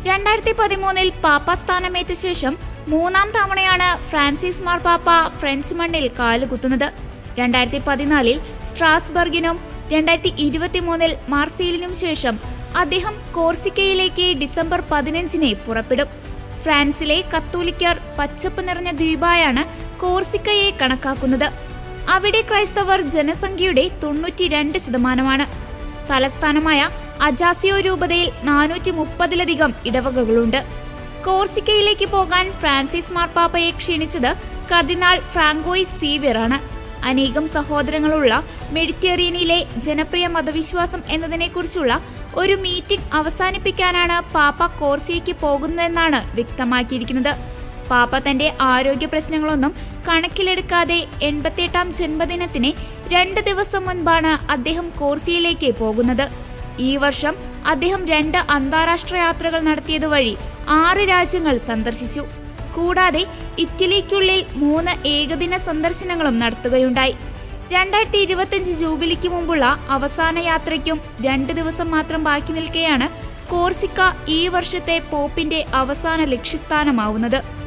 രണ്ടായിരത്തി പതിമൂന്നിൽ പാപ്പ സ്ഥാനമേറ്റ ശേഷം മൂന്നാം തവണയാണ് ഫ്രാൻസിസ് മാർപാപ്പ ഫ്രഞ്ച് മണ്ണിൽ കാലുകുത്തുന്നത് രണ്ടായിരത്തി പതിനാലിൽ സ്ട്രാസ്ബർഗിനും രണ്ടായിരത്തി ഇരുപത്തിമൂന്നിൽ മാർസീലിനും ശേഷം അദ്ദേഹം കോർസിക്കയിലേക്ക് ഡിസംബർ പതിനഞ്ചിന് പുറപ്പെടും ഫ്രാൻസിലെ കത്തോലിക്കർ പച്ചപ്പ് നിറഞ്ഞ ദ്വീപായാണ് കോർസിക്കയെ കണക്കാക്കുന്നത് അവിടെ ക്രൈസ്തവർ ജനസംഖ്യയുടെ തൊണ്ണൂറ്റിരണ്ട് ശതമാനമാണ് തലസ്ഥാനമായ അജാസിയോ രൂപതയിൽ നാനൂറ്റി മുപ്പതിലധികം ഇടവകകളുണ്ട് കോർസിക്കയിലേക്ക് പോകാൻ ഫ്രാൻസിസ് മാർപ്പാപ്പയെ ക്ഷണിച്ചത് കർദിനാൾ ഫ്രാങ്കോയിസ് സീവിയറാണ് അനേകം സഹോദരങ്ങളുള്ള മെഡിറ്ററേനിയനിലെ ജനപ്രിയ മതവിശ്വാസം എന്നതിനെക്കുറിച്ചുള്ള ഒരു മീറ്റിംഗ് അവസാനിപ്പിക്കാനാണ് പാപ്പ കോർസിയയ്ക്ക് പോകുന്നതെന്നാണ് വ്യക്തമാക്കിയിരിക്കുന്നത് പാപ്പ തന്റെ ആരോഗ്യ പ്രശ്നങ്ങളൊന്നും കണക്കിലെടുക്കാതെ എൺപത്തിയെട്ടാം ജന്മദിനത്തിന് രണ്ട് ദിവസം മുൻപാണ് അദ്ദേഹം കോർസിയയിലേക്ക് പോകുന്നത് ഈ വർഷം അദ്ദേഹം രണ്ട് അന്താരാഷ്ട്ര യാത്രകൾ നടത്തിയത് വഴി ആറ് രാജ്യങ്ങൾ സന്ദർശിച്ചു കൂടാതെ ഇറ്റലിക്കുള്ളിൽ മൂന്ന് ഏകദിന സന്ദർശനങ്ങളും നടത്തുകയുണ്ടായി രണ്ടായിരത്തി ഇരുപത്തിയഞ്ച് ജൂബിലിക്ക് മുമ്പുള്ള അവസാന യാത്രയ്ക്കും രണ്ട് ദിവസം മാത്രം ബാക്കി നിൽക്കെയാണ് കോർസിക്ക ഈ വർഷത്തെ പോപ്പിന്റെ അവസാന ലക്ഷ്യസ്ഥാനമാവുന്നത്